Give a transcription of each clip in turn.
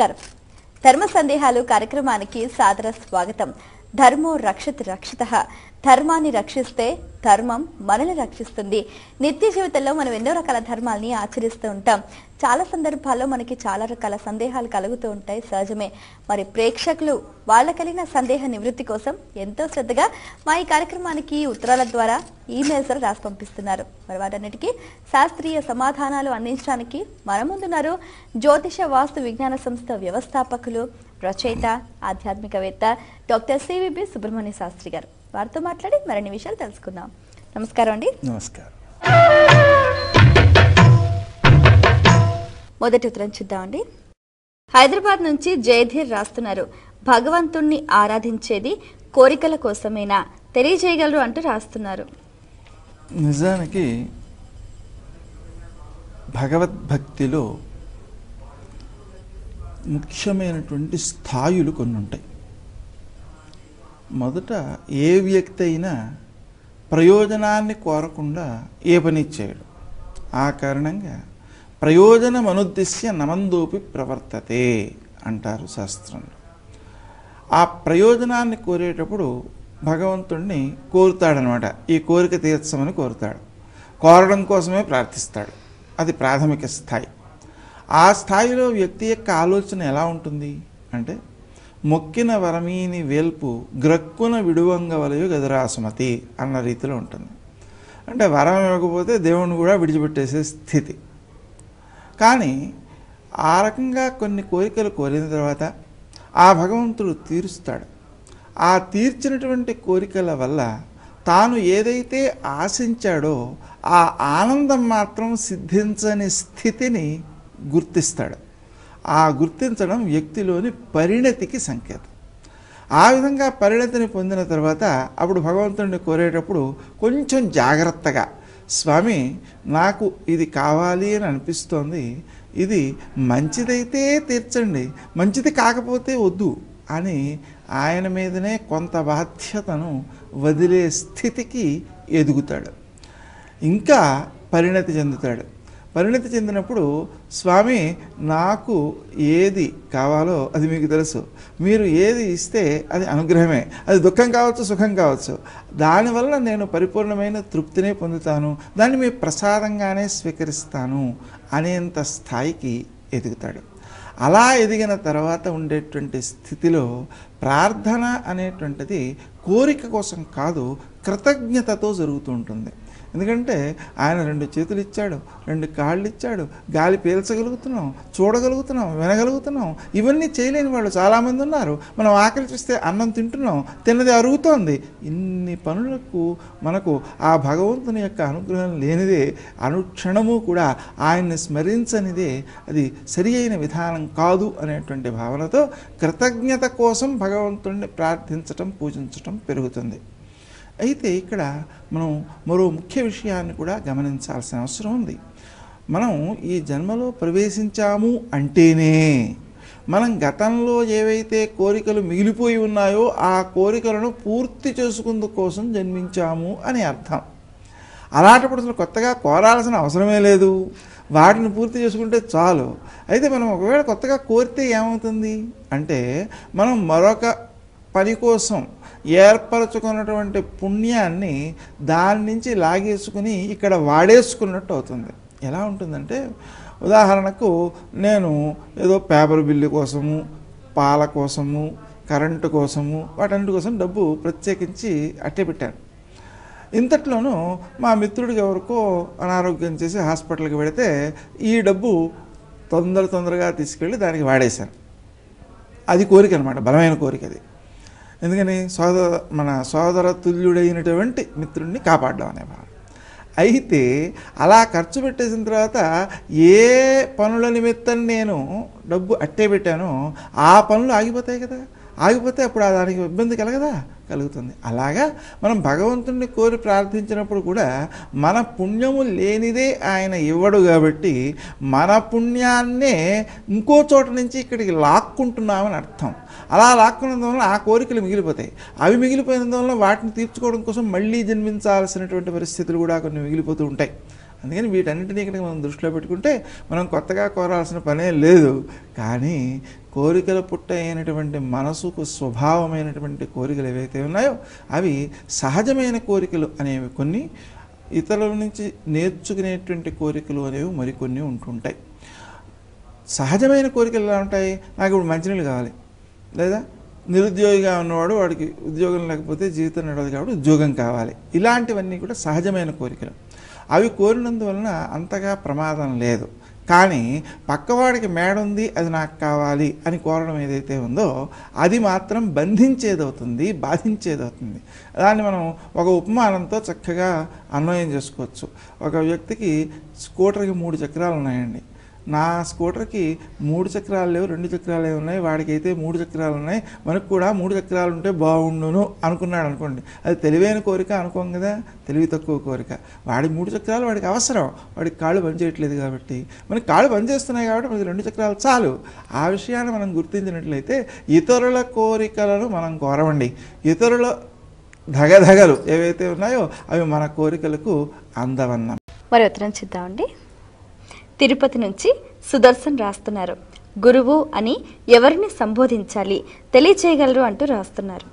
నమస్కారం ధర్మ సందేహాలు కార్యక్రమానికి సాదర స్వాగతం ధర్మో రక్షతి రక్షిత ధర్మాన్ని రక్షిస్తే ధర్మం మనల్ని రక్షిస్తుంది నిత్య జీవితంలో మనం ఎన్నో రకాల ధర్మాల్ని ఆచరిస్తూ ఉంటాం చాలా సందర్భాల్లో మనకి చాలా రకాల సందేహాలు కలుగుతూ ఉంటాయి సహజమే మరి ప్రేక్షకులు వాళ్ళ కలిగిన సందేహ నివృత్తి కోసం ఎంతో శ్రద్ధగా మా ఈ కార్యక్రమానికి ఉత్తరాల ద్వారా ఈమెయిల్స్ ద్వారా రాసి పంపిస్తున్నారు మరి వాటన్నిటికీ శాస్త్రీయ సమాధానాలు అందించడానికి మన ముందున్నారు జ్యోతిష వాస్తు విజ్ఞాన సంస్థ వ్యవస్థాపకులు రచయిత ఆధ్యాత్మికవేత్త డాక్టర్ సివిబి సుబ్రహ్మణ్య శాస్త్రి గారు వారితో మాట్లాడి మరిన్ని విషయాలు తెలుసుకుందాం నమస్కారం అండి నమస్కారం మొదటి ఉత్తరం చూద్దామండి హైదరాబాద్ నుంచి జయధీర్ రాస్తున్నారు భగవంతుణ్ణి ఆరాధించేది కోరికల కోసమేనా తెలియజేయగలరు అంటూ రాస్తున్నారు నిజానికి భగవద్భక్తిలో ముఖ్యమైనటువంటి స్థాయిలు కొన్ని ఉంటాయి మొదట ఏ వ్యక్తి అయినా ప్రయోజనాన్ని కోరకుండా ఏ పని చేయడు ఆ కారణంగా ప్రయోజనం అనుద్దేశ్య నమందోపి ప్రవర్తతే అంటారు శాస్త్రంలో ఆ ప్రయోజనాన్ని కోరేటప్పుడు భగవంతుణ్ణి కోరుతాడనమాట ఈ కోరిక తీర్చమని కోరుతాడు కోరడం కోసమే ప్రార్థిస్తాడు అది ప్రాథమిక స్థాయి ఆ స్థాయిలో వ్యక్తి యొక్క ఆలోచన ఎలా ఉంటుంది అంటే మొక్కిన వరమీని వేల్పు గ్రక్కున విడువంగ వలయు గదరాసుమతి అన్న రీతిలో ఉంటుంది అంటే వరం ఇవ్వకపోతే దేవుణ్ణి కూడా విడిచిపెట్టేసే స్థితి కానీ ఆ రకంగా కొన్ని కోరికలు కోరిన తర్వాత ఆ భగవంతుడు తీరుస్తాడు ఆ తీర్చినటువంటి కోరికల వల్ల తాను ఏదైతే ఆశించాడో ఆ ఆనందం మాత్రం సిద్ధించని స్థితిని గుర్తిస్తాడు ఆ గుర్తించడం వ్యక్తిలోని పరిణతికి సంకేతం ఆ విధంగా పరిణతిని పొందిన తర్వాత అప్పుడు భగవంతుడిని కోరేటప్పుడు కొంచెం జాగ్రత్తగా స్వామి నాకు ఇది కావాలి అని అనిపిస్తోంది ఇది మంచిదైతే తీర్చండి మంచిది కాకపోతే వద్దు అని ఆయన మీదనే కొంత బాధ్యతను వదిలే స్థితికి ఎదుగుతాడు ఇంకా పరిణతి చెందుతాడు పరిణతి చెందినప్పుడు స్వామి నాకు ఏది కావాలో అది మీకు తెలుసు మీరు ఏది ఇస్తే అది అనుగ్రహమే అది దుఃఖం కావచ్చు సుఖం కావచ్చు దానివల్ల నేను పరిపూర్ణమైన తృప్తిని పొందుతాను దాన్ని మీ ప్రసాదంగానే స్వీకరిస్తాను అనేంత స్థాయికి ఎదుగుతాడు అలా ఎదిగిన తర్వాత ఉండేటువంటి స్థితిలో ప్రార్థన అనేటువంటిది కోరిక కోసం కాదు కృతజ్ఞతతో జరుగుతూ ఉంటుంది ఎందుకంటే ఆయన రెండు చేతులు ఇచ్చాడు రెండు కాళ్ళు ఇచ్చాడు గాలి పీల్చగలుగుతున్నాం చూడగలుగుతున్నాం వినగలుగుతున్నాం ఇవన్నీ చేయలేని వాళ్ళు చాలామంది ఉన్నారు మనం ఆకలి చూస్తే అన్నం తింటున్నాం తిన్నది అరుగుతోంది ఇన్ని పనులకు మనకు ఆ భగవంతుని యొక్క అనుగ్రహం లేనిదే అనుక్షణము కూడా ఆయన్ని స్మరించనిదే అది సరి అయిన విధానం కాదు అనేటువంటి భావనతో కృతజ్ఞత కోసం భగవంతుణ్ణి ప్రార్థించటం పూజించటం పెరుగుతుంది అయితే ఇక్కడ మనం మరో ముఖ్య విషయాన్ని కూడా గమనించాల్సిన అవసరం ఉంది మనం ఈ జన్మలో ప్రవేశించాము అంటేనే మనం గతంలో ఏవైతే కోరికలు మిగిలిపోయి ఉన్నాయో ఆ కోరికలను పూర్తి చేసుకుందు కోసం జన్మించాము అని అర్థం అలాంటప్పుడు అసలు కొత్తగా కోరాల్సిన అవసరమే లేదు వాటిని పూర్తి చేసుకుంటే చాలు అయితే మనం ఒకవేళ కొత్తగా కోరితే ఏమవుతుంది అంటే మనం మరొక పని కోసం ఏర్పరచుకున్నటువంటి పుణ్యాన్ని దాని నుంచి లాగేసుకుని ఇక్కడ వాడేసుకున్నట్టు అవుతుంది ఎలా ఉంటుందంటే ఉదాహరణకు నేను ఏదో పేపర్ బిల్లు కోసము పాల కోసము కరెంటు కోసము వాటన్నిటి కోసం డబ్బు ప్రత్యేకించి అట్టే పెట్టాను ఇంతట్లోనూ మా మిత్రుడికి ఎవరికో అనారోగ్యం చేసి హాస్పిటల్కి వెళితే ఈ డబ్బు తొందర తొందరగా తీసుకెళ్ళి దానికి వాడేశాను అది కోరిక అనమాట బలమైన కోరిక అది ఎందుకని సోదర మన సోదర తుల్యుడైనటువంటి మిత్రుడిని కాపాడడం అనే భావన అయితే అలా ఖర్చు పెట్టేసిన తర్వాత ఏ పనుల నిమిత్తం నేను డబ్బు అట్టే పెట్టానో ఆ పనులు ఆగిపోతాయి కదా ఆగిపోతే అప్పుడు ఆ దానికి ఇబ్బంది కలగదా కలుగుతుంది అలాగా మనం భగవంతుణ్ణి కోరి ప్రార్థించినప్పుడు కూడా మన పుణ్యము లేనిదే ఆయన ఇవ్వడు కాబట్టి మన పుణ్యాన్నే ఇంకో చోట నుంచి ఇక్కడికి లాక్కుంటున్నామని అర్థం అలా లాక్కున్నందు వలన ఆ కోరికలు మిగిలిపోతాయి అవి మిగిలిపోయినందు వలన వాటిని తీర్చుకోవడం కోసం మళ్ళీ జన్మించాల్సినటువంటి పరిస్థితులు కూడా కొన్ని మిగిలిపోతూ ఉంటాయి అందుకని వీటన్నిటినీ ఇక్కడ మనం దృష్టిలో పెట్టుకుంటే మనం కొత్తగా కోరాల్సిన పనే లేదు కానీ కోరికల పుట్ట అయినటువంటి మనసుకు స్వభావమైనటువంటి కోరికలు ఏవైతే ఉన్నాయో అవి సహజమైన కోరికలు అనేవి కొన్ని ఇతరుల నుంచి నేర్చుకునేటువంటి కోరికలు అనేవి మరికొన్ని ఉంటుంటాయి సహజమైన కోరికలు ఎలా ఉంటాయి నాకు ఇప్పుడు మంచినీళ్ళు కావాలి లేదా నిరుద్యోగిగా ఉన్నవాడు వాడికి ఉద్యోగం లేకపోతే జీవితం నడవదు కాబట్టి ఉద్యోగం కావాలి ఇలాంటివన్నీ కూడా సహజమైన కోరికలు అవి కోరినందువలన అంతగా ప్రమాదం లేదు కానీ పక్కవాడికి మేడ ఉంది అది నాకు కావాలి అని కోరడం ఏదైతే ఉందో అది మాత్రం బంధించేదవుతుంది బాధించేదవుతుంది దాన్ని మనం ఒక ఉపమానంతో చక్కగా అన్వయం చేసుకోవచ్చు ఒక వ్యక్తికి స్కూటర్కి మూడు చక్రాలు ఉన్నాయండి నా స్కూటర్కి మూడు చక్రాలు లేవు రెండు చక్రాలే ఉన్నాయి వాడికైతే మూడు చక్రాలు ఉన్నాయి మనకు కూడా మూడు చక్రాలు ఉంటే బాగుండును అనుకున్నాడు అనుకోండి అది తెలివైన కోరిక అనుకోం కదా తెలివి తక్కువ కోరిక వాడి మూడు చక్రాలు వాడికి అవసరం వాడికి కాళ్ళు పనిచేయట్లేదు కాబట్టి మనకి కాళ్ళు పనిచేస్తున్నాయి కాబట్టి మనకి రెండు చక్రాలు చాలు ఆ విషయాన్ని మనం గుర్తించినట్లయితే ఇతరుల కోరికలను మనం కోరవండి ఇతరుల ధగధగలు ఏవైతే ఉన్నాయో అవి మన కోరికలకు అందవన్న మరి ఉత్తరం చూద్దామండి తిరుపతి నుంచి సుదర్శన్ రాస్తున్నారు గురువు అని ఎవరిని సంబోధించాలి తెలియచేయగలరు అంటూ రాస్తున్నారు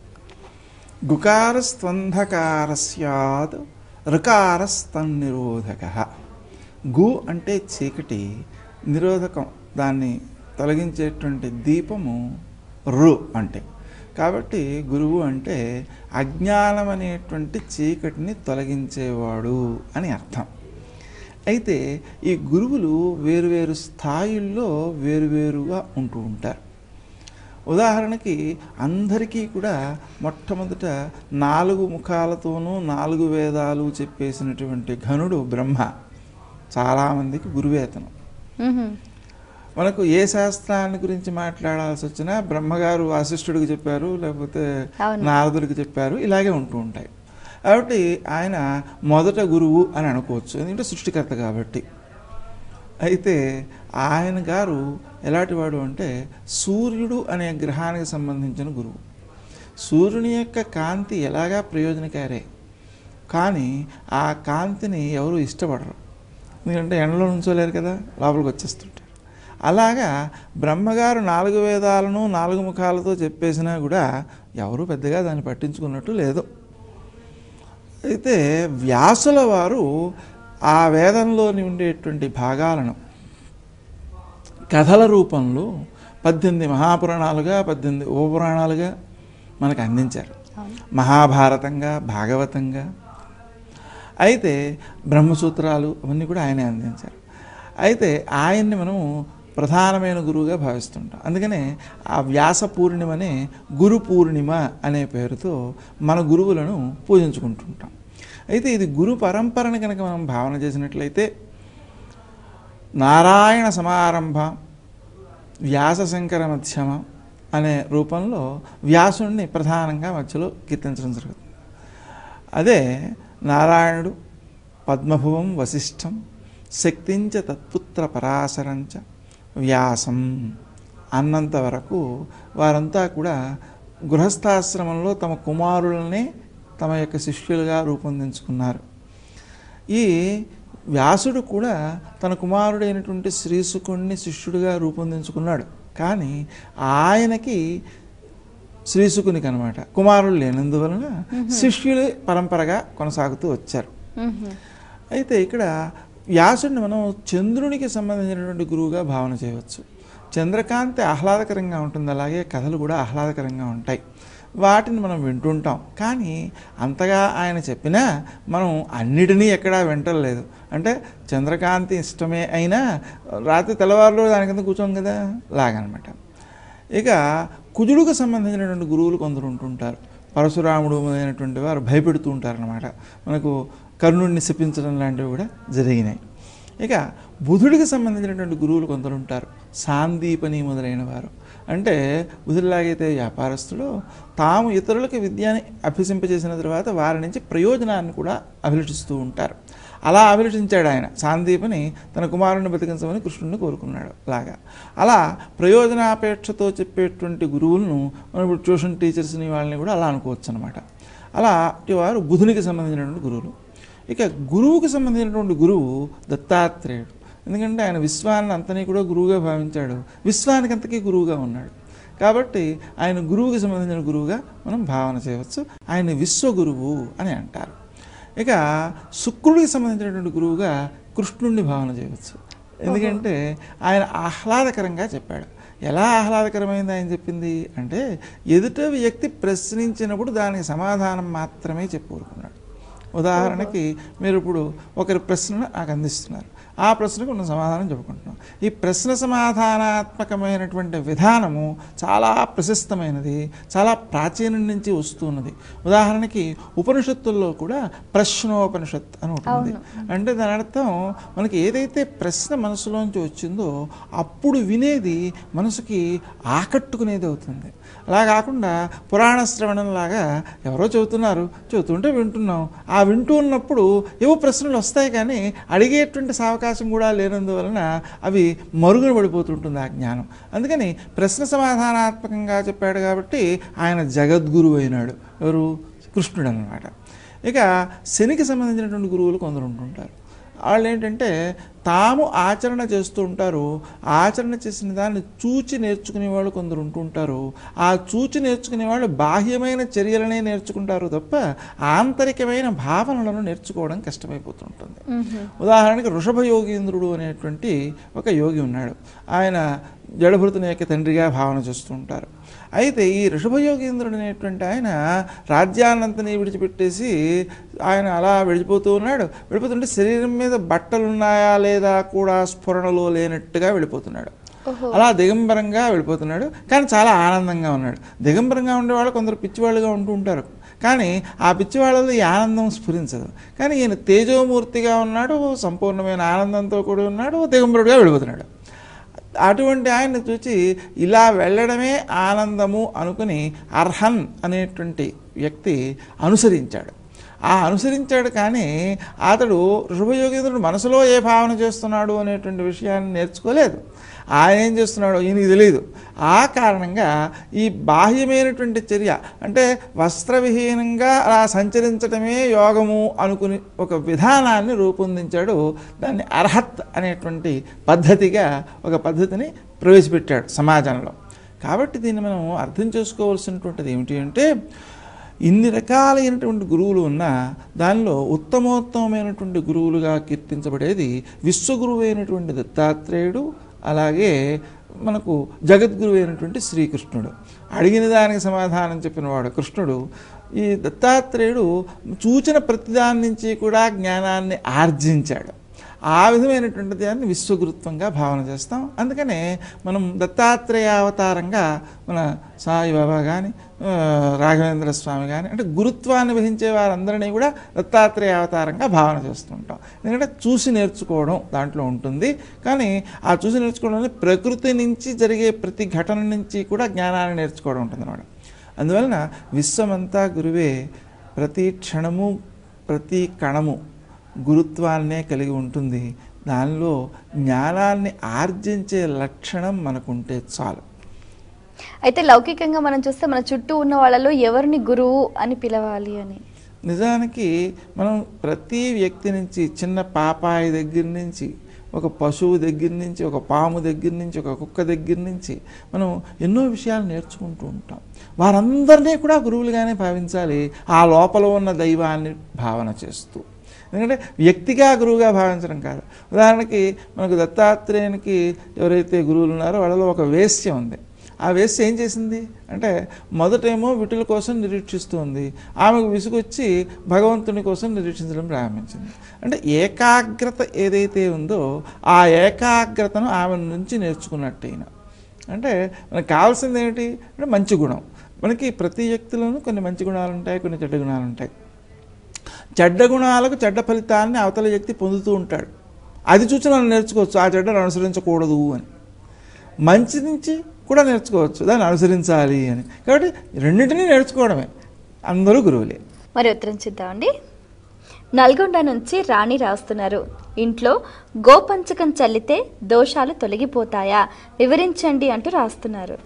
గుకారస్త్వంధకార స్యాద్ ఋకారస్తన్నిరోధక గు అంటే చీకటి నిరోధకం దాన్ని తొలగించేటువంటి దీపము రు అంటే కాబట్టి గురువు అంటే అజ్ఞానం అనేటువంటి చీకటిని తొలగించేవాడు అని అర్థం అయితే ఈ గురువులు వేరువేరు స్థాయిల్లో వేరువేరుగా ఉంటూ ఉంటారు ఉదాహరణకి అందరికీ కూడా మొట్టమొదట నాలుగు ముఖాలతోనూ నాలుగు వేదాలు చెప్పేసినటువంటి ఘనుడు బ్రహ్మ చాలామందికి గురువేతనం మనకు ఏ శాస్త్రాన్ని గురించి మాట్లాడాల్సి వచ్చినా బ్రహ్మగారు వాసిష్ఠుడికి చెప్పారు లేకపోతే అవును. నారదుడికి చెప్పారు ఇలాగే ఉంటూ ఉంటాయి కాబట్టి ఆయన మొదట గురువు అని అనుకోవచ్చు ఎందుకంటే సృష్టికర్త కాబట్టి అయితే ఆయన గారు ఎలాంటి వాడు అంటే సూర్యుడు అనే గ్రహానికి సంబంధించిన గురువు సూర్యుని యొక్క కాంతి ఎలాగా ప్రయోజనకారే కానీ ఆ కాంతిని ఎవరు ఇష్టపడరు ఎందుకంటే ఎండలో నుంచోలేరు కదా లోపలికి వచ్చేస్తుంటారు అలాగా బ్రహ్మగారు నాలుగు వేదాలను నాలుగు ముఖాలతో చెప్పేసినా కూడా ఎవరు పెద్దగా దాన్ని పట్టించుకున్నట్టు లేదు అయితే వ్యాసుల వారు ఆ వేదంలోని ఉండేటువంటి భాగాలను కథల రూపంలో పద్దెనిమిది మహాపురాణాలుగా పద్దెనిమిది ఉపపురాణాలుగా మనకు అందించారు మహాభారతంగా భాగవతంగా అయితే బ్రహ్మసూత్రాలు అవన్నీ కూడా ఆయనే అందించారు అయితే ఆయన్ని మనము ప్రధానమైన గురువుగా భావిస్తుంటాం అందుకనే ఆ వ్యాస పూర్ణిమనే గురు పూర్ణిమ అనే పేరుతో మన గురువులను పూజించుకుంటుంటాం అయితే ఇది గురు పరంపరని కనుక మనం భావన చేసినట్లయితే నారాయణ సమారంభ వ్యాసశంకర మధ్యమ అనే రూపంలో వ్యాసుణ్ణి ప్రధానంగా మధ్యలో కీర్తించడం జరుగుతుంది అదే నారాయణుడు పద్మభువం వశిష్ఠం శక్తించ తత్పుత్ర పరాశరంచ వ్యాసం అన్నంత వరకు వారంతా కూడా గృహస్థాశ్రమంలో తమ కుమారులనే తమ యొక్క శిష్యులుగా రూపొందించుకున్నారు ఈ వ్యాసుడు కూడా తన కుమారుడైనటువంటి శ్రీసుకుణ్ణి శిష్యుడిగా రూపొందించుకున్నాడు కానీ ఆయనకి శ్రీసుకునికి అనమాట కుమారుడు లేనందువలన శిష్యులు పరంపరగా కొనసాగుతూ వచ్చారు అయితే ఇక్కడ వ్యాసుడిని మనం చంద్రునికి సంబంధించినటువంటి గురువుగా భావన చేయవచ్చు చంద్రకాంతి ఆహ్లాదకరంగా ఉంటుంది అలాగే కథలు కూడా ఆహ్లాదకరంగా ఉంటాయి వాటిని మనం వింటుంటాం కానీ అంతగా ఆయన చెప్పినా మనం అన్నిటినీ ఎక్కడా వింటలేదు అంటే చంద్రకాంతి ఇష్టమే అయినా రాత్రి తెల్లవారులో దాని కింద కూర్చోం కదా లాగనమాట ఇక కుజుడుకు సంబంధించినటువంటి గురువులు కొందరు ఉంటుంటారు పరశురాముడు మొదలైనటువంటి వారు భయపెడుతూ ఉంటారనమాట మనకు కర్ణుడిని శపించడం లాంటివి కూడా జరిగినాయి ఇక బుధుడికి సంబంధించినటువంటి గురువులు కొందరు ఉంటారు సాందీపని మొదలైన వారు అంటే బుధుడిలాగైతే వ్యాపారస్తుడు తాము ఇతరులకు విద్యని అభ్యసింపజేసిన తర్వాత వారి నుంచి ప్రయోజనాన్ని కూడా అభిలషిస్తూ ఉంటారు అలా అభిలషించాడు ఆయన సాందీపని తన కుమారుని బతికించమని కృష్ణుడిని కోరుకున్నాడు అలాగా అలా ప్రయోజనాపేక్షతో చెప్పేటువంటి గురువులను మనం ఇప్పుడు ట్యూషన్ టీచర్స్ని వాళ్ళని కూడా అలా అనుకోవచ్చు అనమాట అలా వారు బుధునికి సంబంధించినటువంటి గురువులు ఇక గురువుకు సంబంధించినటువంటి గురువు దత్తాత్రేయుడు ఎందుకంటే ఆయన విశ్వాన్ని అంతని కూడా గురువుగా భావించాడు విశ్వానికి అంతకీ గురువుగా ఉన్నాడు కాబట్టి ఆయన గురువుకి సంబంధించిన గురువుగా మనం భావన చేయవచ్చు ఆయన విశ్వగురువు అని అంటారు ఇక శుక్రుడికి సంబంధించినటువంటి గురువుగా కృష్ణుడిని భావన చేయవచ్చు ఎందుకంటే ఆయన ఆహ్లాదకరంగా చెప్పాడు ఎలా ఆహ్లాదకరమైంది ఆయన చెప్పింది అంటే ఎదుట వ్యక్తి ప్రశ్నించినప్పుడు దానికి సమాధానం మాత్రమే చెప్పూరుకున్నాడు ఉదాహరణకి మీరు ఇప్పుడు ఒకరి ప్రశ్నను నాకు అందిస్తున్నారు ఆ ప్రశ్నకు ఉన్న సమాధానం చెప్పుకుంటున్నాం ఈ ప్రశ్న సమాధానాత్మకమైనటువంటి విధానము చాలా ప్రశస్తమైనది చాలా ప్రాచీనం నుంచి వస్తున్నది ఉదాహరణకి ఉపనిషత్తుల్లో కూడా ప్రశ్నోపనిషత్ అని ఉంటుంది అంటే దాని అర్థం మనకి ఏదైతే ప్రశ్న మనసులోంచి వచ్చిందో అప్పుడు వినేది మనసుకి ఆకట్టుకునేది అవుతుంది అలా కాకుండా పురాణ శ్రవణంలాగా ఎవరో చెబుతున్నారు చెబుతుంటే వింటున్నాం ఆ వింటూ ఉన్నప్పుడు ఏవో ప్రశ్నలు వస్తాయి కానీ అడిగేటువంటి అవకాశం కూడా లేనందువలన అవి మరుగున పడిపోతుంటుంది ఆ జ్ఞానం అందుకని ప్రశ్న సమాధానాత్మకంగా చెప్పాడు కాబట్టి ఆయన జగద్గురువు అయినాడు ఎవరు కృష్ణుడు అన్నమాట ఇక శనికి సంబంధించినటువంటి గురువులు కొందరు ఉంటుంటారు వాళ్ళు ఏంటంటే తాము ఆచరణ చేస్తూ ఉంటారు ఆచరణ చేసిన దాన్ని చూచి నేర్చుకునే వాళ్ళు కొందరు ఉంటుంటారు ఆ చూచి నేర్చుకునే వాళ్ళు బాహ్యమైన చర్యలనే నేర్చుకుంటారు తప్ప ఆంతరికమైన భావనలను నేర్చుకోవడం కష్టమైపోతుంటుంది ఉదాహరణకి వృషభ యోగీంద్రుడు అనేటువంటి ఒక యోగి ఉన్నాడు ఆయన జడభృతుని యొక్క తండ్రిగా భావన చేస్తూ ఉంటారు అయితే ఈ ఋషభయోగేంద్రుడు అనేటువంటి ఆయన రాజ్యాన్నంతని విడిచిపెట్టేసి ఆయన అలా వెళ్ళిపోతూ ఉన్నాడు వెళ్ళిపోతుంటే శరీరం మీద బట్టలు ఉన్నాయా లేదా కూడా స్ఫురణలో లేనట్టుగా వెళ్ళిపోతున్నాడు అలా దిగంబరంగా వెళ్ళిపోతున్నాడు కానీ చాలా ఆనందంగా ఉన్నాడు దిగంబరంగా ఉండేవాళ్ళు కొందరు పిచ్చివాళ్ళుగా ఉంటూ ఉంటారు కానీ ఆ పిచ్చివాళ్ళలో ఈ ఆనందం స్ఫురించదు కానీ ఈయన తేజోమూర్తిగా ఉన్నాడు సంపూర్ణమైన ఆనందంతో కూడా ఉన్నాడు దిగంబరుడుగా వెళ్ళిపోతున్నాడు అటువంటి ఆయన్ని చూచి ఇలా వెళ్ళడమే ఆనందము అనుకుని అర్హన్ అనేటువంటి వ్యక్తి అనుసరించాడు ఆ అనుసరించాడు కానీ అతడు ఋషభయోగేంద్రుడు మనసులో ఏ భావన చేస్తున్నాడు అనేటువంటి విషయాన్ని నేర్చుకోలేదు ఆయన ఏం చేస్తున్నాడో ఈయనకి తెలియదు ఆ కారణంగా ఈ బాహ్యమైనటువంటి చర్య అంటే వస్త్రవిహీనంగా అలా సంచరించటమే యోగము అనుకుని ఒక విధానాన్ని రూపొందించాడు దాన్ని అర్హత్ అనేటువంటి పద్ధతిగా ఒక పద్ధతిని ప్రవేశపెట్టాడు సమాజంలో కాబట్టి దీన్ని మనం అర్థం చేసుకోవాల్సినటువంటిది ఏమిటి అంటే ఇన్ని రకాలైనటువంటి గురువులు ఉన్నా దానిలో ఉత్తమోత్తమైనటువంటి గురువులుగా కీర్తించబడేది విశ్వగురువు అయినటువంటి దత్తాత్రేయుడు అలాగే మనకు జగద్గురువు అయినటువంటి శ్రీకృష్ణుడు అడిగిన దానికి సమాధానం చెప్పినవాడు కృష్ణుడు ఈ దత్తాత్రేయుడు చూచిన ప్రతిదాని నుంచి కూడా జ్ఞానాన్ని ఆర్జించాడు ఆ విధమైనటువంటి దాన్ని విశ్వగురుత్వంగా భావన చేస్తాం అందుకనే మనం దత్తాత్రేయ అవతారంగా మన సాయిబాబా కానీ రాఘవేంద్ర స్వామి కానీ అంటే గురుత్వాన్ని వహించే వారందరినీ కూడా దత్తాత్రేయ అవతారంగా భావన చేస్తుంటాం ఎందుకంటే చూసి నేర్చుకోవడం దాంట్లో ఉంటుంది కానీ ఆ చూసి నేర్చుకోవడం ప్రకృతి నుంచి జరిగే ప్రతి ఘటన నుంచి కూడా జ్ఞానాన్ని నేర్చుకోవడం ఉంటుంది అన్నమాట అందువలన విశ్వమంతా గురువే ప్రతి క్షణము ప్రతి కణము గురుత్వాన్నే కలిగి ఉంటుంది దానిలో జ్ఞానాన్ని ఆర్జించే లక్షణం మనకుంటే చాలు అయితే లౌకికంగా మనం చూస్తే మన చుట్టూ ఉన్న వాళ్ళలో ఎవరిని గురువు అని పిలవాలి అని నిజానికి మనం ప్రతి వ్యక్తి నుంచి చిన్న పాపాయి దగ్గర నుంచి ఒక పశువు దగ్గర నుంచి ఒక పాము దగ్గర నుంచి ఒక కుక్క దగ్గర నుంచి మనం ఎన్నో విషయాలు నేర్చుకుంటూ ఉంటాం వారందరినీ కూడా గురువులుగానే భావించాలి ఆ లోపల ఉన్న దైవాన్ని భావన చేస్తూ ఎందుకంటే వ్యక్తిగా గురువుగా భావించడం కాదు ఉదాహరణకి మనకు దత్తాత్రేయునికి ఎవరైతే గురువులు ఉన్నారో వాళ్ళలో ఒక వేశ్య ఉంది ఆ వేశ్య ఏం చేసింది అంటే మొదటేమో విటుల కోసం నిరీక్షిస్తూ ఉంది ఆమెకు విసుగొచ్చి భగవంతుని కోసం నిరీక్షించడం ప్రారంభించింది అంటే ఏకాగ్రత ఏదైతే ఉందో ఆ ఏకాగ్రతను ఆమె నుంచి నేర్చుకున్నట్టయినా అంటే మనకు కావాల్సింది ఏమిటి అంటే మంచి గుణం మనకి ప్రతి వ్యక్తిలోనూ కొన్ని మంచి గుణాలు ఉంటాయి కొన్ని చెడ్డ గుణాలు ఉంటాయి చెడ్డ గుణాలకు చెడ్డ ఫలితాన్ని అవతల వ్యక్తి పొందుతూ ఉంటాడు అది చూసి మనం నేర్చుకోవచ్చు ఆ చెడ్డను అనుసరించకూడదు అని మంచి నుంచి కూడా నేర్చుకోవచ్చు దాన్ని అనుసరించాలి అని కాబట్టి రెండింటినీ నేర్చుకోవడమే అందరూ గురువులే మరి ఉత్తరం చూద్దామండి నల్గొండ నుంచి రాణి రాస్తున్నారు ఇంట్లో గోపంచకం చల్లితే దోషాలు తొలగిపోతాయా వివరించండి అంటూ రాస్తున్నారు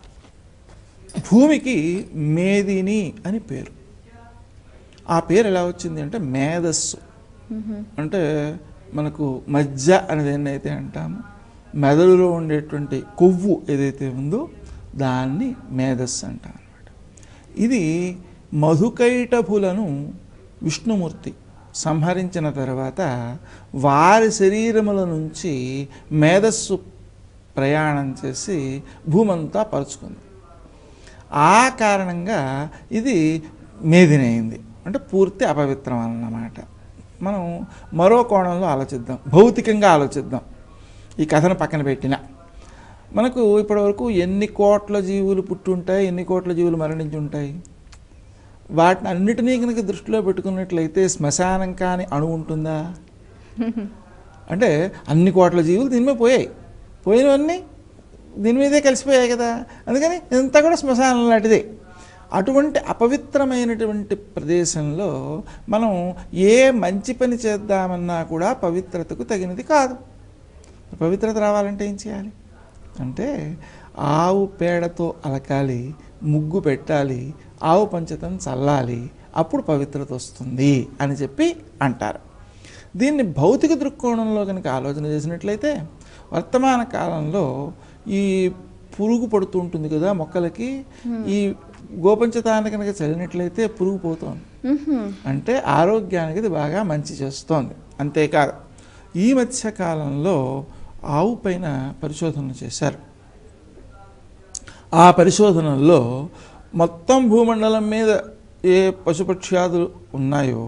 భూమికి మేదిని అని పేరు ఆ పేరు ఎలా వచ్చింది అంటే మేధస్సు అంటే మనకు మజ్జ అనేది ఏదైతే అంటామో మెదడులో ఉండేటువంటి కొవ్వు ఏదైతే ఉందో దాన్ని మేధస్సు అంటాం అనమాట ఇది మధుకైటభులను విష్ణుమూర్తి సంహరించిన తర్వాత వారి శరీరముల నుంచి మేధస్సు ప్రయాణం చేసి భూమంతా పరుచుకుంది ఆ కారణంగా ఇది మేదినైంది అంటే పూర్తి అపవిత్రం అన్నమాట మనం మరో కోణంలో ఆలోచిద్దాం భౌతికంగా ఆలోచిద్దాం ఈ కథను పక్కన పెట్టిన మనకు ఇప్పటివరకు ఎన్ని కోట్ల జీవులు పుట్టుంటాయి ఎన్ని కోట్ల జీవులు మరణించి ఉంటాయి వాటిని అన్నిటినీ కనుక దృష్టిలో పెట్టుకున్నట్లయితే శ్మశానం కాని అణు ఉంటుందా అంటే అన్ని కోట్ల జీవులు దీని మీద పోయాయి పోయినవన్నీ దీని మీదే కలిసిపోయాయి కదా అందుకని ఇదంతా కూడా శ్మశానం లాంటిదే అటువంటి అపవిత్రమైనటువంటి ప్రదేశంలో మనం ఏ మంచి పని చేద్దామన్నా కూడా పవిత్రతకు తగినది కాదు పవిత్రత రావాలంటే ఏం చేయాలి అంటే ఆవు పేడతో అలకాలి ముగ్గు పెట్టాలి ఆవు పంచతం చల్లాలి అప్పుడు పవిత్రత వస్తుంది అని చెప్పి అంటారు దీన్ని భౌతిక దృక్కోణంలో కనుక ఆలోచన చేసినట్లయితే వర్తమాన కాలంలో ఈ పురుగు పడుతూ ఉంటుంది కదా మొక్కలకి ఈ గోపంచతాన్ని కనుక చల్లినట్లయితే పురుగు పోతుంది అంటే ఆరోగ్యానికి ఇది బాగా మంచి చేస్తోంది అంతేకాదు ఈ మధ్య కాలంలో ఆవు పైన పరిశోధనలు చేశారు ఆ పరిశోధనల్లో మొత్తం భూమండలం మీద ఏ పశుపక్ష్యాదులు ఉన్నాయో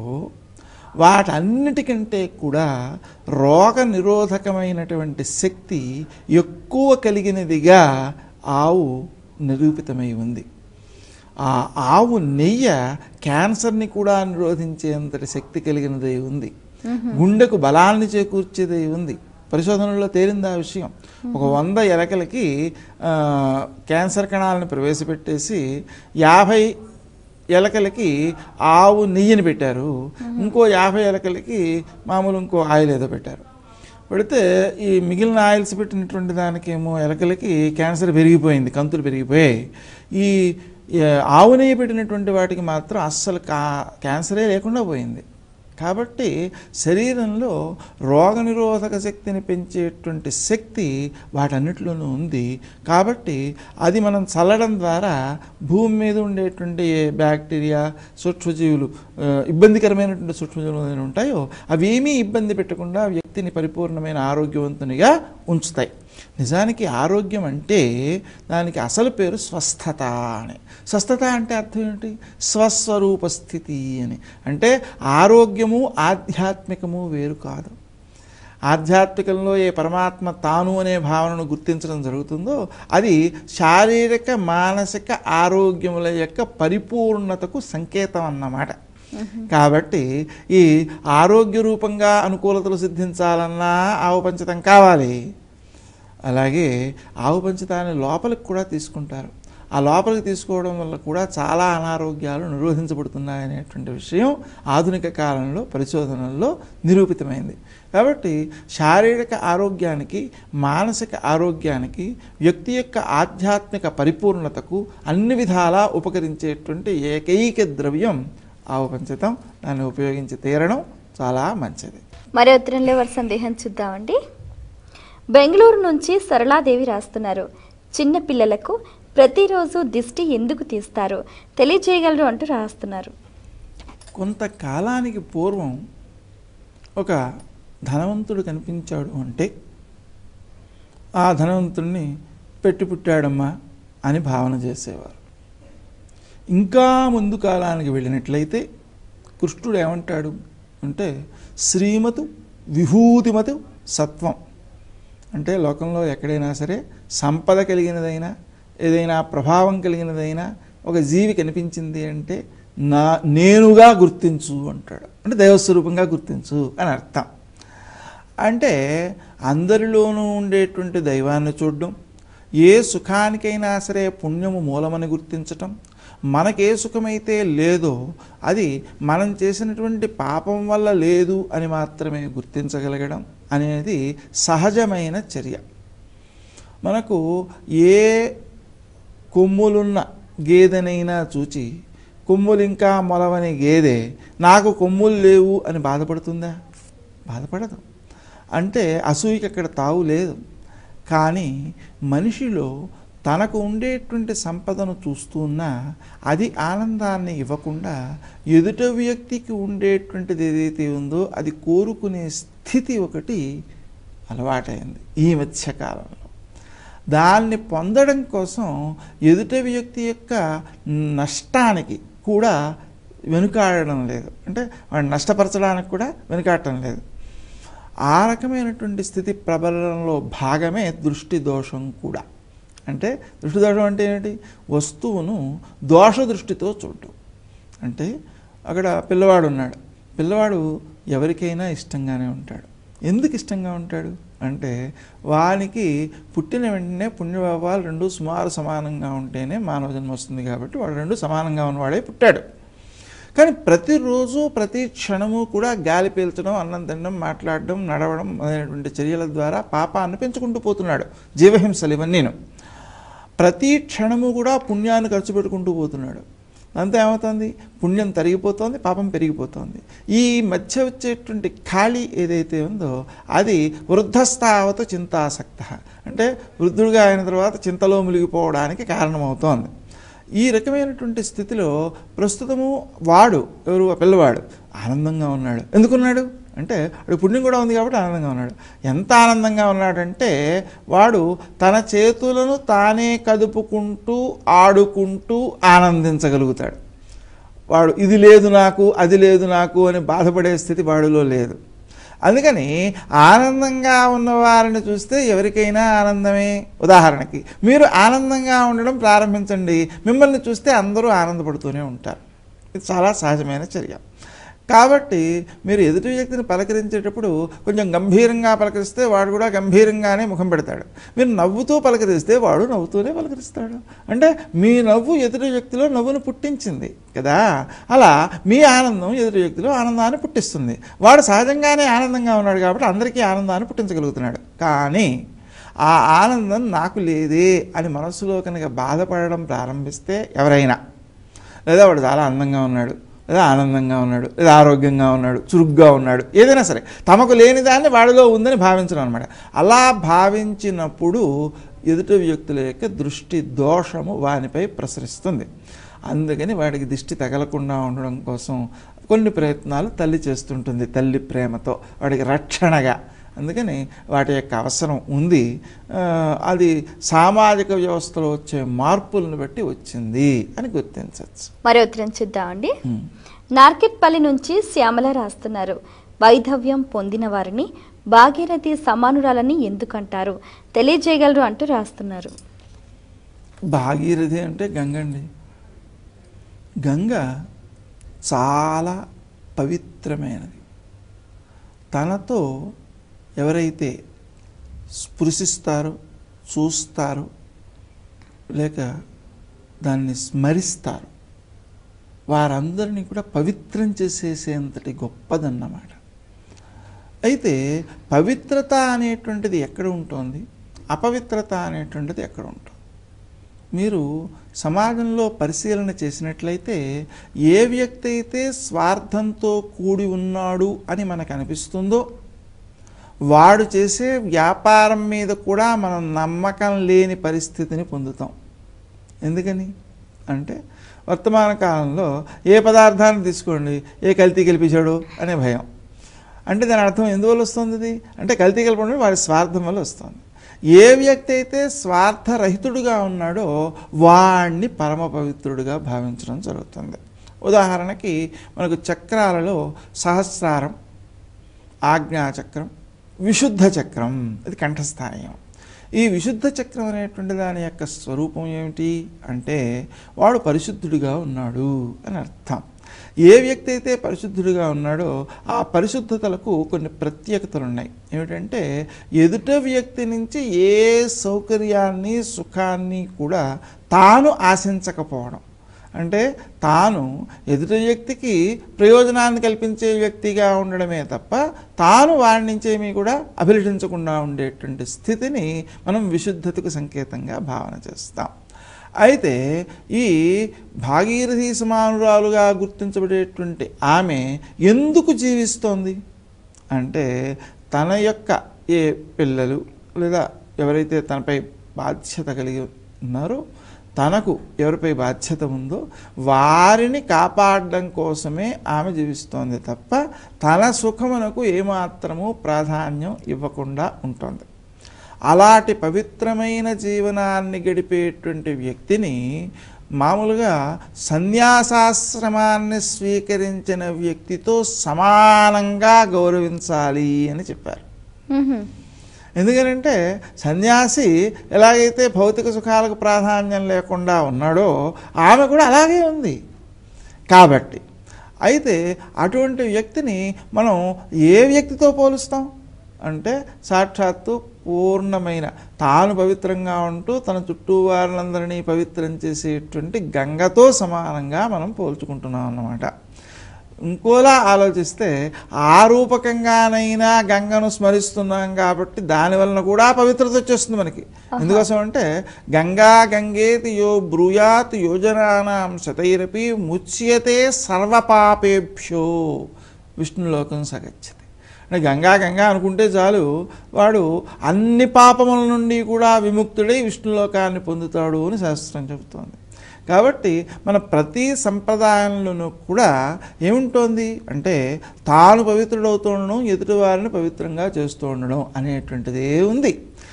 వాటన్నిటికంటే కూడా రోగ నిరోధకమైనటువంటి శక్తి ఎక్కువ కలిగినదిగా ఆవు నిరూపితమై ఉంది ఆ ఆవు నెయ్య క్యాన్సర్ని కూడా నిరోధించేంతటి శక్తి కలిగినదై ఉంది గుండెకు బలాన్ని చేకూర్చేదై ఉంది పరిశోధనలో తేలింది ఆ విషయం ఒక వంద ఎలకలకి ఆ, క్యాన్సర్ కణాలను ప్రవేశపెట్టేసి యాభై ఎలకలకి ఆవు నెయ్యిని పెట్టారు ఇంకో యాభై ఎలకలకి మామూలు ఇంకో ఆయిల్ ఏదో పెట్టారు పెడితే ఈ మిగిలిన ఆయిల్స్ పెట్టినటువంటి దానికేమో ఎలకలకి క్యాన్సర్ పెరిగిపోయింది కంతులు పెరిగిపోయాయి ఈ ఈ ఆవు నెయ్యి పెట్టినటువంటి వాటికి మాత్రం అస్సలు కా క్యాన్సరే లేకుండా పోయింది కాబట్టి శరీరంలో రోగనిరోధక శక్తిని పెంచేటువంటి శక్తి వాటన్నిటిలోనూ ఉంది కాబట్టి అది మనం చల్లడం ద్వారా భూమి మీద ఉండేటువంటి ఏ బ్యాక్టీరియా సూక్ష్మజీవులు ఆ, ఇబ్బందికరమైనటువంటి సూక్ష్మజీవులు ఏమైనా ఉంటాయో అవేమీ ఇబ్బంది పెట్టకుండా వ్యక్తిని పరిపూర్ణమైన ఆరోగ్యవంతునిగా ఉంచుతాయి నిజానికి ఆరోగ్యం అంటే దానికి అసలు పేరు స్వస్థత అని స్వస్థత అంటే అర్థం ఏంటి స్వస్వరూప స్థితి అని అంటే ఆరోగ్యము ఆధ్యాత్మికము వేరు కాదు ఆధ్యాత్మికంలో ఏ పరమాత్మ తాను అనే భావనను గుర్తించడం జరుగుతుందో అది శారీరక మానసిక ఆరోగ్యముల యొక్క పరిపూర్ణతకు సంకేతం అన్నమాట కాబట్టి ఈ ఆరోగ్య రూపంగా అనుకూలతలు సిద్ధించాలన్నా ఆవు పంచతం కావాలి అలాగే ఆవు పంచతాన్ని లోపలికి కూడా తీసుకుంటారు ఆ లోపలికి తీసుకోవడం వల్ల కూడా చాలా అనారోగ్యాలు నిరోధించబడుతున్నాయనేటువంటి విషయం ఆధునిక కాలంలో పరిశోధనల్లో నిరూపితమైంది కాబట్టి శారీరక ఆరోగ్యానికి మానసిక ఆరోగ్యానికి వ్యక్తి యొక్క ఆధ్యాత్మిక పరిపూర్ణతకు అన్ని విధాలా ఉపకరించేటువంటి ఏకైక ద్రవ్యం ఆవు పంచతం దాన్ని ఉపయోగించి తీరడం చాలా మంచిది మరి ఉత్తరంలో వారి సందేహం చూద్దామండి బెంగళూరు నుంచి సరళాదేవి రాస్తున్నారు చిన్న పిల్లలకు ప్రతిరోజు దిష్టి ఎందుకు తీస్తారు తెలియజేయగలరు అంటూ రాస్తున్నారు కొంతకాలానికి పూర్వం ఒక ధనవంతుడు కనిపించాడు అంటే ఆ ధనవంతుడిని పెట్టి పుట్టాడమ్మా అని భావన చేసేవారు ఇంకా ముందు కాలానికి వెళ్ళినట్లయితే కృష్ణుడు ఏమంటాడు అంటే శ్రీమతు విభూతిమతు సత్వం అంటే లోకంలో ఎక్కడైనా సరే సంపద కలిగినదైనా ఏదైనా ప్రభావం కలిగినదైనా ఒక జీవి కనిపించింది అంటే నా నేనుగా గుర్తించు అంటాడు అంటే దైవస్వరూపంగా గుర్తించు అని అర్థం అంటే అందరిలోనూ ఉండేటువంటి దైవాన్ని చూడడం ఏ సుఖానికైనా సరే పుణ్యము మూలమని గుర్తించటం మనకే సుఖమైతే లేదో అది మనం చేసినటువంటి పాపం వల్ల లేదు అని మాత్రమే గుర్తించగలగడం అనేది సహజమైన చర్య మనకు ఏ కొమ్ములున్న గేదెనైనా చూచి కొమ్ములు ఇంకా మొలవని గేదె నాకు కొమ్ములు లేవు అని బాధపడుతుందా బాధపడదు అంటే అసూయకి అక్కడ తావు లేదు కానీ మనిషిలో తనకు ఉండేటువంటి సంపదను చూస్తున్నా అది ఆనందాన్ని ఇవ్వకుండా ఎదుట వ్యక్తికి ఉండేటువంటిది ఏదైతే ఉందో అది కోరుకునే స్థితి ఒకటి అలవాటైంది ఈ మధ్యకాలంలో దాన్ని పొందడం కోసం ఎదుట వ్యక్తి యొక్క నష్టానికి కూడా వెనుకాడడం లేదు అంటే వాడిని నష్టపరచడానికి కూడా వెనుకాడటం లేదు ఆ రకమైనటువంటి స్థితి ప్రబలంలో భాగమే దృష్టి దోషం కూడా అంటే దృష్టి దోషం అంటే ఏంటి వస్తువును దోష దృష్టితో చూడటం అంటే అక్కడ పిల్లవాడు ఉన్నాడు పిల్లవాడు ఎవరికైనా ఇష్టంగానే ఉంటాడు ఎందుకు ఇష్టంగా ఉంటాడు అంటే వానికి పుట్టిన వెంటనే పుణ్యభావాలు రెండు సుమారు సమానంగా ఉంటేనే మానవ జన్మ వస్తుంది కాబట్టి వాడు రెండు సమానంగా ఉన్నవాడే పుట్టాడు కానీ ప్రతిరోజు ప్రతి క్షణము కూడా గాలి పీల్చడం అన్నం తినడం మాట్లాడడం నడవడం అనేటువంటి చర్యల ద్వారా పాపాన్ని పెంచుకుంటూ పోతున్నాడు జీవహింసలు ఇవన్నీను ప్రతి క్షణము కూడా పుణ్యాన్ని ఖర్చు పెట్టుకుంటూ పోతున్నాడు అంతా ఏమవుతుంది పుణ్యం తరిగిపోతుంది పాపం పెరిగిపోతుంది ఈ మధ్య వచ్చేటువంటి ఖాళీ ఏదైతే ఉందో అది వృద్ధస్థావత చింతాసక్త అంటే వృద్ధుడిగా అయిన తర్వాత చింతలో మునిగిపోవడానికి కారణమవుతోంది ఈ రకమైనటువంటి స్థితిలో ప్రస్తుతము వాడు ఎవరు ఆ పిల్లవాడు ఆనందంగా ఉన్నాడు ఎందుకున్నాడు అంటే వాడు పుణ్యం కూడా ఉంది కాబట్టి ఆనందంగా ఉన్నాడు ఎంత ఆనందంగా ఉన్నాడంటే వాడు తన చేతులను తానే కదుపుకుంటూ ఆడుకుంటూ ఆనందించగలుగుతాడు వాడు ఇది లేదు నాకు అది లేదు నాకు అని బాధపడే స్థితి వాడిలో లేదు అందుకని ఆనందంగా ఉన్న వారిని చూస్తే ఎవరికైనా ఆనందమే ఉదాహరణకి మీరు ఆనందంగా ఉండడం ప్రారంభించండి మిమ్మల్ని చూస్తే అందరూ ఆనందపడుతూనే ఉంటారు ఇది చాలా సహజమైన చర్య కాబట్టి మీరు ఎదుటి వ్యక్తిని పలకరించేటప్పుడు కొంచెం గంభీరంగా పలకరిస్తే వాడు కూడా గంభీరంగానే ముఖం పెడతాడు మీరు నవ్వుతూ పలకరిస్తే వాడు నవ్వుతూనే పలకరిస్తాడు అంటే మీ నవ్వు ఎదుటి వ్యక్తిలో నవ్వును పుట్టించింది కదా అలా మీ ఆనందం ఎదుటి వ్యక్తిలో ఆనందాన్ని పుట్టిస్తుంది వాడు సహజంగానే ఆనందంగా ఉన్నాడు కాబట్టి అందరికీ ఆనందాన్ని పుట్టించగలుగుతున్నాడు కానీ ఆ ఆనందం నాకు లేదే అని మనసులో కనుక బాధపడడం ప్రారంభిస్తే ఎవరైనా లేదా వాడు చాలా అందంగా ఉన్నాడు లేదా ఆనందంగా ఉన్నాడు లేదా ఆరోగ్యంగా ఉన్నాడు చురుగ్గా ఉన్నాడు ఏదైనా సరే తమకు లేని దాన్ని వాడిలో ఉందని భావించడం అనమాట అలా భావించినప్పుడు ఎదుటి వ్యక్తుల యొక్క దృష్టి దోషము వానిపై ప్రసరిస్తుంది అందుకని వాడికి దిష్టి తగలకుండా ఉండడం కోసం కొన్ని ప్రయత్నాలు తల్లి చేస్తుంటుంది తల్లి ప్రేమతో వాడికి రక్షణగా అందుకని వాటి యొక్క అవసరం ఉంది ఆ, అది సామాజిక వ్యవస్థలో వచ్చే మార్పులను బట్టి వచ్చింది అని గుర్తించవచ్చు మరి ఉత్తరం చూద్దామండి నార్కెట్పల్లి నుంచి శ్యామల రాస్తున్నారు వైధవ్యం పొందిన వారిని భాగీరథి సమానురాలని ఎందుకంటారు తెలియజేయగలరు అంటూ రాస్తున్నారు భాగీరథి అంటే గంగ అండి గంగ చాలా పవిత్రమైనది తనతో ఎవరైతే స్పృశిస్తారో చూస్తారో లేక దాన్ని స్మరిస్తారు వారందరినీ కూడా పవిత్రం చేసేసేంతటి గొప్పదన్నమాట అయితే పవిత్రత అనేటువంటిది ఎక్కడ ఉంటుంది అపవిత్రత అనేటువంటిది ఎక్కడ ఉంటుంది మీరు సమాజంలో పరిశీలన చేసినట్లయితే ఏ వ్యక్తి అయితే స్వార్థంతో కూడి ఉన్నాడు అని మనకు అనిపిస్తుందో వాడు చేసే వ్యాపారం మీద కూడా మనం నమ్మకం లేని పరిస్థితిని పొందుతాం ఎందుకని అంటే వర్తమాన కాలంలో ఏ పదార్థాన్ని తీసుకోండి ఏ కల్తీ గెలిపించాడు అనే భయం అంటే దాని అర్థం ఎందువల్ల వస్తుంది ఇది అంటే కల్తీ కలపడం వాడి స్వార్థం వల్ల వస్తుంది ఏ వ్యక్తి అయితే స్వార్థరహితుడుగా ఉన్నాడో వాణ్ణి పరమ పవిత్రుడిగా భావించడం జరుగుతుంది ఉదాహరణకి మనకు చక్రాలలో సహస్రారం ఆజ్ఞాచక్రం విశుద్ధ చక్రం ఇది కంఠస్థానీయం ఈ విశుద్ధ చక్రం అనేటువంటి దాని యొక్క స్వరూపం ఏమిటి అంటే వాడు పరిశుద్ధుడిగా ఉన్నాడు అని అర్థం ఏ వ్యక్తి అయితే పరిశుద్ధుడిగా ఉన్నాడో ఆ పరిశుద్ధతలకు కొన్ని ప్రత్యేకతలు ఉన్నాయి ఏమిటంటే ఎదుట వ్యక్తి నుంచి ఏ సౌకర్యాన్ని సుఖాన్ని కూడా తాను ఆశించకపోవడం అంటే తాను ఎదుటి వ్యక్తికి ప్రయోజనాన్ని కల్పించే వ్యక్తిగా ఉండడమే తప్ప తాను వాడి నుంచేమీ కూడా అభిలషించకుండా ఉండేటువంటి స్థితిని మనం విశుద్ధతకు సంకేతంగా భావన చేస్తాం అయితే ఈ భాగీరథి సమానురాలుగా గుర్తించబడేటువంటి ఆమె ఎందుకు జీవిస్తోంది అంటే తన యొక్క ఏ పిల్లలు లేదా ఎవరైతే తనపై బాధ్యత కలిగి ఉన్నారో తనకు ఎవరిపై బాధ్యత ఉందో వారిని కాపాడడం కోసమే ఆమె జీవిస్తోంది తప్ప తన సుఖమునకు ఏమాత్రము ప్రాధాన్యం ఇవ్వకుండా ఉంటుంది అలాంటి పవిత్రమైన జీవనాన్ని గడిపేటువంటి వ్యక్తిని మామూలుగా సన్యాసాశ్రమాన్ని స్వీకరించిన వ్యక్తితో సమానంగా గౌరవించాలి అని చెప్పారు మ్హూ. ఎందుకనంటే సన్యాసి ఎలాగైతే భౌతిక సుఖాలకు ప్రాధాన్యం లేకుండా ఉన్నాడో ఆమె కూడా అలాగే ఉంది కాబట్టి అయితే అటువంటి వ్యక్తిని మనం ఏ వ్యక్తితో పోలుస్తాం అంటే సాక్షాత్తు పూర్ణమైన తాను పవిత్రంగా ఉంటూ తన చుట్టూ వారినందరినీ పవిత్రం చేసేటువంటి గంగతో సమానంగా మనం పోల్చుకుంటున్నాం అన్నమాట ఇంకోలా ఆలోచిస్తే ఆ రూపకంగానైనా గంగను స్మరిస్తున్నాం కాబట్టి దాని వలన కూడా పవిత్రత వచ్చేస్తుంది మనకి ఎందుకోసం అంటే గంగా గంగేతి యో బ్రూయాత్ యోజనానాం శతైరపి ముచ్యతే సర్వపాపేభ్యో విష్ణులోకం సగచ్చతి అంటే గంగా గంగా అనుకుంటే చాలు వాడు అన్ని పాపముల నుండి కూడా విముక్తుడై విష్ణులోకాన్ని పొందుతాడు అని శాస్త్రం చెబుతోంది కాబట్టి మన ప్రతి సంప్రదాయంలోనూ కూడా ఏముంటోంది అంటే తాను పవిత్రుడవుతూ ఉండడం ఎదుటి వారిని పవిత్రంగా చేస్తూ ఉండడం అనేటువంటిదే ఉంది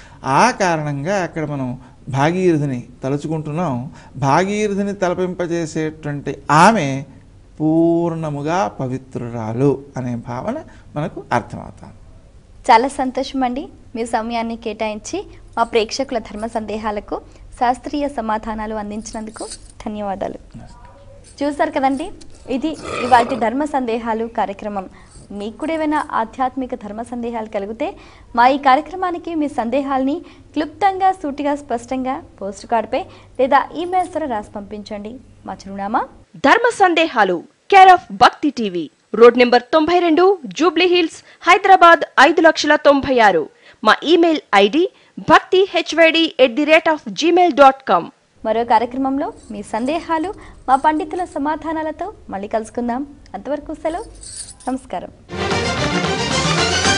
ఆ కారణంగా అక్కడ మనం భాగీరథిని తలుచుకుంటున్నాం భాగీరథిని తలపింపజేసేటువంటి ఆమె పూర్ణముగా పవిత్రురాలు అనే భావన మనకు అర్థమవుతాం చాలా సంతోషం అండి మీ సమయాన్ని కేటాయించి మా ప్రేక్షకుల ధర్మ సందేహాలకు శాస్త్రీయ సమాధానాలు అందించినందుకు ధన్యవాదాలు చూసారు కదండి ఇది ఇవాటి ధర్మ సందేహాలు కార్యక్రమం మీకు కూడా ఏమైనా ఆధ్యాత్మిక ధర్మ సందేహాలు కలిగితే మా ఈ కార్యక్రమానికి మీ సందేహాల్ని క్లుప్తంగా సూటిగా స్పష్టంగా పోస్ట్ కార్డుపై లేదా ఈమెయిల్ ద్వారా రాసి పంపించండి మా చిరునామా ధర్మ సందేహాలు care of Bhakti TV road number తొంభై రెండు జూబ్లీ హిల్స్ హైదరాబాద్ ఐదు లక్షల తొంభై ఆరు మా email ID Bhakti HYD at the rate of Gmail dot com మరో కార్యక్రమంలో మీ సందేహాలు మా పండితుల సమాధానాలతో మళ్ళీ కలుసుకుందాం అంతవరకు సెలవు నమస్కారం